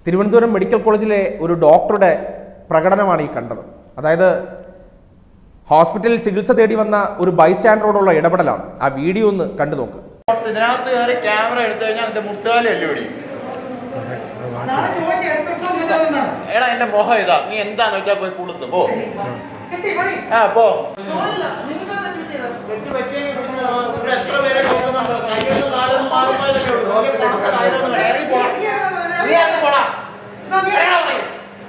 Thiruvananthapuram medical കോളേജിലെ ഒരു ഡോക്ടറുടെ പ്രകടനമാണ് ഈ കണ്ടത് അതായത് ഹോസ്പിറ്റലിൽ ചികിത്സ തേടി വന്ന ഒരു ബൈസ്റ്റാൻഡറോടുള്ള ഇടപെടലാണ് ആ വീഡിയോ ഒന്ന് കണ്ടു നോക്ക് ഇതിനകത്ത് കയറി ക്യാമറ എടുത്തു കഴിഞ്ഞാൽ എന്റെ മുട്ടുകാലി അല്ലേ പിടി നാളെ ചോദിച്ച് എടുത്തപ്പോൾ ചെയ്തതുകൊണ്ടാണ്. എടാ എന്റെ മുഖം ഇതാ നീ എന്താന്ന് വെച്ചാ പോയി കുളുത്ത് പോ കിട്ടി, മതി. ആ പോ ചോദില്ല, നിങ്ങൾക്ക് തന്നെ കിട്ടിയത്. വെച്ച് വെച്ചെങ്കിൽ പിന്നെ ഇവിടെ എത്ര പേരെ നോക്കുന്നുണ്ടോ കയ്യൊന്നും കാലൊന്നും മാറുമ്പോഴല്ലേ ഉള്ളൂ നോക്കി പുറത്ത് കാലൊന്നും വേണ്ട. ഇറങ്ങി പോ. നീ അങ്ങ് പോടാ ഇതാ നീ ഇറങ്ങാൻ പറയ്.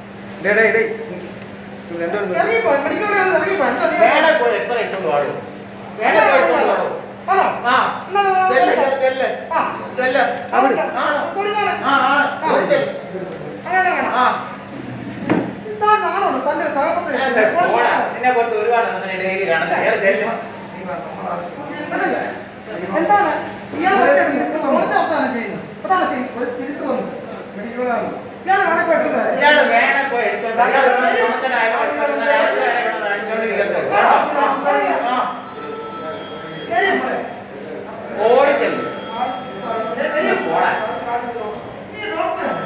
ഇറങ്ങിപ്പോ, മെഡിക്കൽ കോളേജിൽ നിന്ന് ഇറങ്ങിപ്പോ. എന്താ നീ? വേണേ പോയി എത്ര ഇട്ടുകൊണ്ട് വാടൂ വേണേ പോയി ഇട്ടുകൊണ്ട് വാടൂ ആണോ? ആ എന്നാ, എന്നാ, ചെല്ല് എന്നാ, ചെല്ല് ആ. ചെല്ല് അവിടെ. ആ കൊടുക്കാണ്. ആ ആ പോയി ചെല്ല്. അങ്ങനെ വേണം. ആ ഇതാ നാളാണ് തന്റെ സഹോദരൻ. ഞാൻ ദേ പോടാ നിന്നെ പോലത്തെ ഒരുപാട് അങ്ങനെ ഡെയിലി കാണുന്നത് അയാൾ ചെല്ല് അതല്ലേ? എന്താണ് ഇയാൾ ഒറ്റയടിക്ക് കുറച്ച് അവസാനം ചെയ്യുന്നത് അതാണ് ശരി. ഒരു തിരുത്ത് വന്നു ഇയാൾ വേണേ പെട്ടെന്ന് വരാം. ഇയാള് വേണേ പോയി എടുത്തോണ്ട് വരാം. ഇയാള് ഇവിടെ ചുമത്തനായ ആൾക്കാരെ ആൾക്കാരെ ഇവിടെ കാണിച്ചോണ്ടിരിക്കുന്നത്. കേട്ടോ? ആ. ശരി, മോളെ. ഓടി ചെല്ല്. ശരി, പോടാ. നീ ഡോക്ടറാണ്.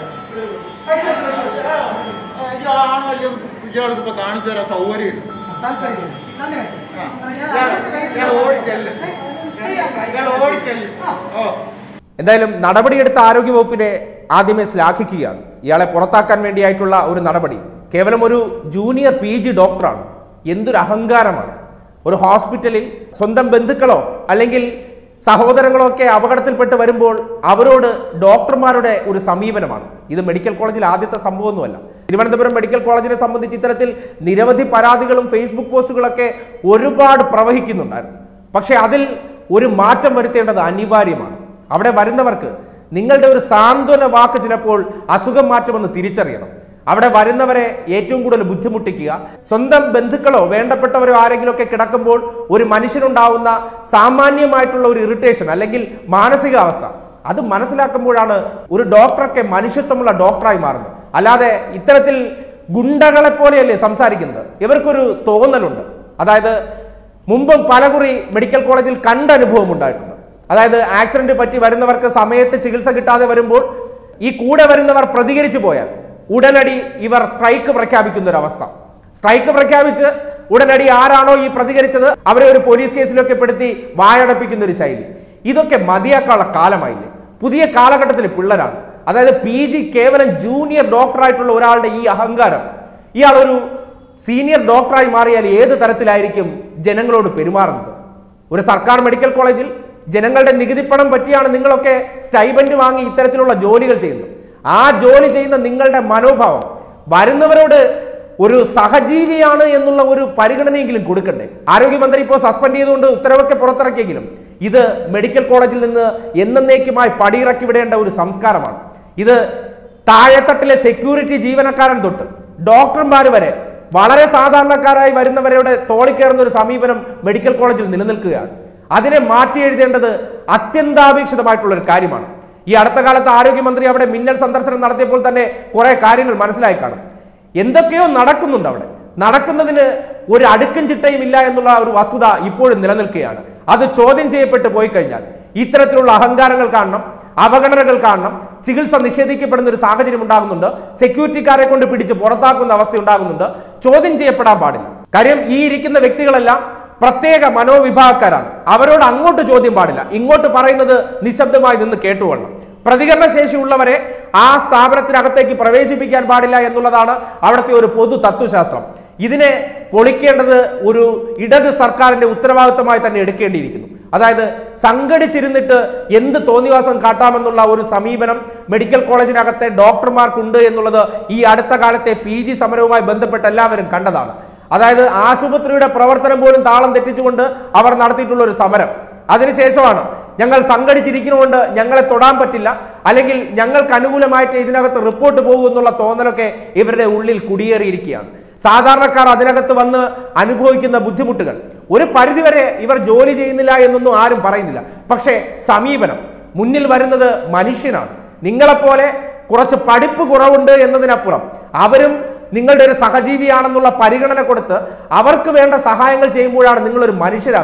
ആ, ഇയാളാണല്ലോ ഇയാൾക്ക് ഇപ്പൊ കാണിച്ചു തരാൻ സൗകര്യം താല്പര്യം. നന്ദി. ആ. ഞാൻ ഇയാള് അങ്ങോട്ട് കൈ- ഇയാള് ഓടി ചെല്ല്. ചെയ്യാം, കൈ- ഇയാൾ ഓടി ചെല്ല്. ഓ എന്തായാലും നടപടിയെടുത്ത ആരോഗ്യവകുപ്പിനെ ആദ്യമേ ശ്ലാഘിക്കുകയാണ് ഇയാളെ പുറത്താക്കാൻ വേണ്ടിയായിട്ടുള്ള ഒരു നടപടി കേവലം ഒരു ജൂനിയർ പി ജി ഡോക്ടറാണ് എന്തൊരു അഹങ്കാരമാണ് ഒരു ഹോസ്പിറ്റലിൽ സ്വന്തം ബന്ധുക്കളോ അല്ലെങ്കിൽ സഹോദരങ്ങളോ ഒക്കെ അപകടത്തിൽപ്പെട്ട് വരുമ്പോൾ അവരോട് ഡോക്ടർമാരുടെ ഒരു സമീപനമാണ് ഇത് മെഡിക്കൽ കോളേജിൽ ആദ്യത്തെ സംഭവമൊന്നുമല്ല തിരുവനന്തപുരം മെഡിക്കൽ കോളേജിനെ സംബന്ധിച്ച് ഇത്തരത്തിൽ നിരവധി പരാതികളും ഫേസ്ബുക്ക് പോസ്റ്റുകളൊക്കെ ഒരുപാട് പ്രവഹിക്കുന്നുണ്ടായിരുന്നു പക്ഷേ അതിൽ ഒരു മാറ്റം വരുത്തേണ്ടത് അനിവാര്യമാണ് അവിടെ വരുന്നവർക്ക് നിങ്ങളുടെ ഒരു സാന്ത്വന വാക്ക് ചിലപ്പോൾ അസുഖം മാറ്റുമെന്ന് തിരിച്ചറിയണം അവിടെ വരുന്നവരെ ഏറ്റവും കൂടുതൽ ബുദ്ധിമുട്ടിക്കുക സ്വന്തം ബന്ധുക്കളോ വേണ്ടപ്പെട്ടവരോ ആരെങ്കിലും ഒക്കെ കിടക്കുമ്പോൾ ഒരു മനുഷ്യനുണ്ടാവുന്ന സാമാന്യമായിട്ടുള്ള ഒരു ഇറിറ്റേഷൻ അല്ലെങ്കിൽ മാനസികാവസ്ഥ അത് മനസ്സിലാക്കുമ്പോഴാണ് ഒരു ഡോക്ടറൊക്കെ മനുഷ്യത്വമുള്ള ഡോക്ടറായി മാറുന്നത് അല്ലാതെ ഇത്തരത്തിൽ ഗുണ്ടകളെ പോലെയല്ലേ സംസാരിക്കുന്നത് ഇവർക്കൊരു തോന്നലുണ്ട് അതായത് മുമ്പും പലകുറി മെഡിക്കൽ കോളേജിൽ കണ്ട അനുഭവം ഉണ്ടായിട്ടുണ്ട് അതായത് ആക്സിഡന്റ് പറ്റി വരുന്നവർക്ക് സമയത്ത് ചികിത്സ കിട്ടാതെ വരുമ്പോൾ ഈ കൂടെ വരുന്നവർ പ്രതികരിച്ചു പോയാൽ ഉടനടി ഇവർ സ്ട്രൈക്ക് പ്രഖ്യാപിക്കുന്ന ഒരു അവസ്ഥ സ്ട്രൈക്ക് പ്രഖ്യാപിച്ച് ഉടനടി ആരാണോ ഈ പ്രതികരിച്ചത് അവരെ ഒരു പോലീസ് കേസിലൊക്കെ പെടുത്തി വായടപ്പിക്കുന്ന ഒരു ശൈലി ഇതൊക്കെ മതിയാക്കാനുള്ള കാലമായില്ലേ പുതിയ കാലഘട്ടത്തിൽ പിള്ളേരാണ് അതായത് പി ജി കേവലം ജൂനിയർ ഡോക്ടറായിട്ടുള്ള ഒരാളുടെ ഈ അഹങ്കാരം ഇയാൾ ഒരു സീനിയർ ഡോക്ടറായി മാറിയാൽ ഏത് തരത്തിലായിരിക്കും ജനങ്ങളോട് പെരുമാറുന്നത് ഒരു സർക്കാർ മെഡിക്കൽ കോളേജിൽ ജനങ്ങളുടെ നികുതിപ്പണം പറ്റിയാണ് നിങ്ങളൊക്കെ സ്റ്റൈബൻഡ് വാങ്ങി ഇത്തരത്തിലുള്ള ജോലികൾ ചെയ്യുന്നത് ആ ജോലി ചെയ്യുന്ന നിങ്ങളുടെ മനോഭാവം വരുന്നവരോട് ഒരു സഹജീവിയാണ് എന്നുള്ള ഒരു പരിഗണനയെങ്കിലും കൊടുക്കണ്ടേ ആരോഗ്യമന്ത്രി ഇപ്പോൾ സസ്പെൻഡ് ചെയ്തുകൊണ്ട് ഉത്തരവൊക്കെ പുറത്തിറക്കിയെങ്കിലും ഇത് മെഡിക്കൽ കോളേജിൽ നിന്ന് എന്നേക്കുമായി പടിയിറക്കി വിടേണ്ട ഒരു സംസ്കാരമാണ് ഇത് താഴെത്തട്ടിലെ സെക്യൂരിറ്റി ജീവനക്കാരൻ തൊട്ട് ഡോക്ടർമാർ വരെ വളരെ സാധാരണക്കാരായി വരുന്നവരുടെ തോളിക്കയറുന്ന ഒരു സമീപനം മെഡിക്കൽ കോളേജിൽ നിലനിൽക്കുകയാണ് അതിനെ മാറ്റി എഴുതേണ്ടത് അത്യന്താപേക്ഷിതമായിട്ടുള്ള ഒരു കാര്യമാണ് ഈ അടുത്ത കാലത്ത് ആരോഗ്യമന്ത്രി അവിടെ മിന്നൽ സന്ദർശനം നടത്തിയപ്പോൾ തന്നെ കുറെ കാര്യങ്ങൾ മനസ്സിലായി കാണും എന്തൊക്കെയോ നടക്കുന്നുണ്ട് അവിടെ നടക്കുന്നതിന് ഒരു അടുക്കും ചിട്ടയും ഇല്ല എന്നുള്ള ഒരു വസ്തുത ഇപ്പോഴും നിലനിൽക്കുകയാണ് അത് ചോദ്യം ചെയ്യപ്പെട്ട് പോയി കഴിഞ്ഞാൽ ഇത്തരത്തിലുള്ള അഹങ്കാരങ്ങൾ കാണണം അവഗണനകൾ കാണണം ചികിത്സ നിഷേധിക്കപ്പെടുന്ന ഒരു സാഹചര്യം ഉണ്ടാകുന്നുണ്ട് സെക്യൂരിറ്റിക്കാരെ കൊണ്ട് പിടിച്ച് പുറത്താക്കുന്ന അവസ്ഥ ഉണ്ടാകുന്നുണ്ട് ചോദ്യം ചെയ്യപ്പെടാൻ പാടില്ല കാര്യം ഈ ഇരിക്കുന്ന വ്യക്തികളെല്ലാം പ്രത്യേക മനോവിഭാഗക്കാരാണ് അവരോട് അങ്ങോട്ട് ചോദ്യം പാടില്ല ഇങ്ങോട്ട് പറയുന്നത് നിശബ്ദമായി നിന്ന് കേട്ടുകൊള്ളണം പ്രതികരണ ശേഷിയുള്ളവരെ ആ സ്ഥാപനത്തിനകത്തേക്ക് പ്രവേശിപ്പിക്കാൻ പാടില്ല എന്നുള്ളതാണ് അവിടുത്തെ ഒരു പൊതു തത്വശാസ്ത്രം ഇതിനെ പൊളിക്കേണ്ടത് ഒരു ഇടത് സർക്കാരിന്റെ ഉത്തരവാദിത്തമായി തന്നെ എടുക്കേണ്ടിയിരിക്കുന്നു അതായത് സംഘടിച്ചിരുന്നിട്ട് എന്ത് തോന്നിവാസം കാട്ടാമെന്നുള്ള ഒരു സമീപനം മെഡിക്കൽ കോളേജിനകത്തെ ഡോക്ടർമാർക്കുണ്ട് എന്നുള്ളത് ഈ അടുത്ത കാലത്തെ പി ജി സമരവുമായി ബന്ധപ്പെട്ട് എല്ലാവരും കണ്ടതാണ് അതായത് ആശുപത്രിയുടെ പ്രവർത്തനം പോലും താളം തെറ്റിച്ചുകൊണ്ട് അവർ നടത്തിയിട്ടുള്ള ഒരു സമരം അതിനുശേഷമാണ് ഞങ്ങൾ സംഘടിച്ചിരിക്കുന്നതുകൊണ്ട് ഞങ്ങളെ തൊടാൻ പറ്റില്ല അല്ലെങ്കിൽ ഞങ്ങൾക്ക് അനുകൂലമായിട്ട് ഇതിനകത്ത് റിപ്പോർട്ട് പോകും എന്നുള്ള തോന്നലൊക്കെ ഇവരുടെ ഉള്ളിൽ കുടിയേറിയിരിക്കുകയാണ് സാധാരണക്കാർ അതിനകത്ത് വന്ന് അനുഭവിക്കുന്ന ബുദ്ധിമുട്ടുകൾ ഒരു പരിധിവരെ ഇവർ ജോലി ചെയ്യുന്നില്ല എന്നൊന്നും ആരും പറയുന്നില്ല പക്ഷേ സമീപനം മുന്നിൽ വരുന്നത് മനുഷ്യനാണ് നിങ്ങളെപ്പോലെ കുറച്ച് പഠിപ്പ് കുറവുണ്ട് എന്നതിനപ്പുറം അവരും നിങ്ങളുടെ ഒരു സഹജീവിയാണെന്നുള്ള പരിഗണന കൊടുത്ത് അവർക്ക് വേണ്ട സഹായങ്ങൾ ചെയ്യുമ്പോഴാണ് നിങ്ങളൊരു മനുഷ്യരാകുന്നത്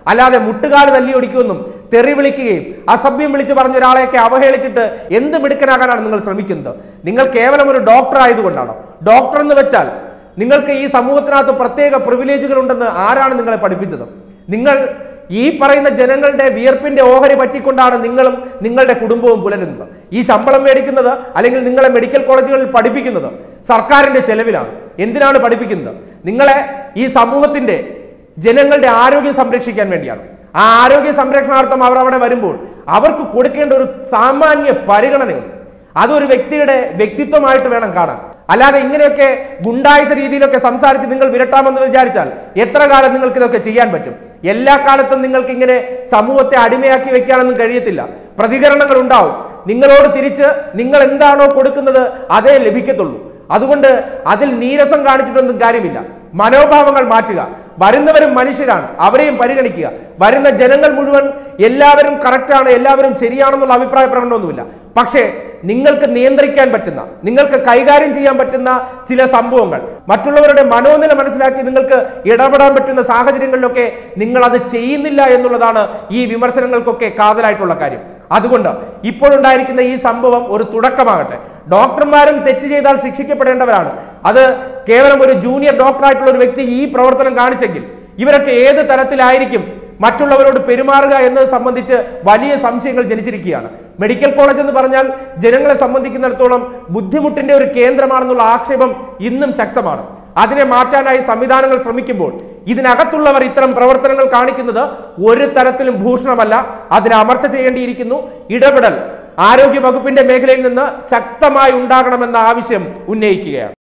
അല്ലാതെ മുട്ടുകാല് തല്ലി ഒടിക്കുമെന്നും തെറി വിളിക്കുകയും അസഭ്യം വിളിച്ച് പറഞ്ഞ ഒരാളെയൊക്കെ അവഹേളിച്ചിട്ട് എന്ത് മിടുക്കനാകാനാണ് നിങ്ങൾ ശ്രമിക്കുന്നത് നിങ്ങൾ കേവലം ഒരു ഡോക്ടർ ആയതുകൊണ്ടാണോ ഡോക്ടർ എന്ന് വെച്ചാൽ നിങ്ങൾക്ക് ഈ സമൂഹത്തിനകത്ത് പ്രത്യേക പ്രിവിലേജുകൾ ഉണ്ടെന്ന് ആരാണ് നിങ്ങളെ പഠിപ്പിച്ചത് നിങ്ങൾ ഈ പറയുന്ന ജനങ്ങളുടെ വിയർപ്പിന്റെ ഓഹരി പറ്റിക്കൊണ്ടാണ് നിങ്ങളും നിങ്ങളുടെ കുടുംബവും പുലരുന്നത് ഈ ശമ്പളം മേടിക്കുന്നത് അല്ലെങ്കിൽ നിങ്ങളെ മെഡിക്കൽ കോളേജുകളിൽ പഠിപ്പിക്കുന്നത് സർക്കാരിന്റെ ചെലവിലാണ് എന്തിനാണ് പഠിപ്പിക്കുന്നത് നിങ്ങളെ ഈ സമൂഹത്തിന്റെ ജനങ്ങളുടെ ആരോഗ്യം സംരക്ഷിക്കാൻ വേണ്ടിയാണ് ആ ആരോഗ്യ സംരക്ഷണാർത്ഥം അവർ അവിടെ വരുമ്പോൾ അവർക്ക് കൊടുക്കേണ്ട ഒരു സാമാന്യ പരിഗണനയുണ്ട് അതൊരു വ്യക്തിയുടെ വ്യക്തിത്വമായിട്ട് വേണം കാണാൻ അല്ലാതെ ഇങ്ങനെയൊക്കെ ഗുണ്ടായുസ രീതിയിലൊക്കെ സംസാരിച്ച് നിങ്ങൾ വിരട്ടാമെന്ന് വിചാരിച്ചാൽ എത്ര കാലം നിങ്ങൾക്ക് ഇതൊക്കെ ചെയ്യാൻ പറ്റും എല്ലാ കാലത്തും നിങ്ങൾക്ക് ഇങ്ങനെ സമൂഹത്തെ അടിമയാക്കി വെക്കാനൊന്നും കഴിയത്തില്ല പ്രതികരണങ്ങൾ ഉണ്ടാവും നിങ്ങളോട് തിരിച്ച് നിങ്ങൾ എന്താണോ കൊടുക്കുന്നത് അതേ ലഭിക്കത്തുള്ളൂ അതുകൊണ്ട് അതിൽ നീരസം കാണിച്ചിട്ടൊന്നും കാര്യമില്ല മനോഭാവങ്ങൾ മാറ്റുക വരുന്നവരും മനുഷ്യരാണ് അവരെയും പരിഗണിക്കുക വരുന്ന ജനങ്ങൾ മുഴുവൻ എല്ലാവരും കറക്റ്റാണ് എല്ലാവരും ശരിയാണെന്നുള്ള അഭിപ്രായ പ്രകടനമൊന്നുമില്ല പക്ഷേ നിങ്ങൾക്ക് നിയന്ത്രിക്കാൻ പറ്റുന്ന നിങ്ങൾക്ക് കൈകാര്യം ചെയ്യാൻ പറ്റുന്ന ചില സംഭവങ്ങൾ മറ്റുള്ളവരുടെ മനോനില മനസ്സിലാക്കി നിങ്ങൾക്ക് ഇടപെടാൻ പറ്റുന്ന സാഹചര്യങ്ങളിലൊക്കെ നിങ്ങൾ അത് ചെയ്യുന്നില്ല എന്നുള്ളതാണ് ഈ വിമർശനങ്ങൾക്കൊക്കെ കാതലായിട്ടുള്ള കാര്യം അതുകൊണ്ട് ഇപ്പോഴുണ്ടായിരിക്കുന്ന ഈ സംഭവം ഒരു തുടക്കമാകട്ടെ ഡോക്ടർമാരും തെറ്റ് ചെയ്താൽ ശിക്ഷിക്കപ്പെടേണ്ടവരാണ് അത് കേവലം ഒരു ജൂനിയർ ഡോക്ടറായിട്ടുള്ള ഒരു വ്യക്തി ഈ പ്രവർത്തനം കാണിച്ചെങ്കിൽ ഇവരൊക്കെ ഏത് തരത്തിലായിരിക്കും മറ്റുള്ളവരോട് പെരുമാറുക എന്നത് സംബന്ധിച്ച് വലിയ സംശയങ്ങൾ ജനിച്ചിരിക്കുകയാണ് മെഡിക്കൽ കോളേജ് എന്ന് പറഞ്ഞാൽ ജനങ്ങളെ സംബന്ധിക്കുന്നിടത്തോളം ബുദ്ധിമുട്ടിന്റെ ഒരു കേന്ദ്രമാണെന്നുള്ള ആക്ഷേപം ഇന്നും ശക്തമാണ് അതിനെ മാറ്റാനായി സംവിധാനങ്ങൾ ശ്രമിക്കുമ്പോൾ ഇതിനകത്തുള്ളവർ ഇത്തരം പ്രവർത്തനങ്ങൾ കാണിക്കുന്നത് ഒരു തരത്തിലും ഭൂഷണമല്ല അതിനെ അമർച്ച ചെയ്യേണ്ടിയിരിക്കുന്നു ഇടപെടൽ ആരോഗ്യ വകുപ്പിന്റെ മേഖലയിൽ നിന്ന് ശക്തമായി ഉണ്ടാകണമെന്ന ആവശ്യം ഉന്നയിക്കുകയാണ്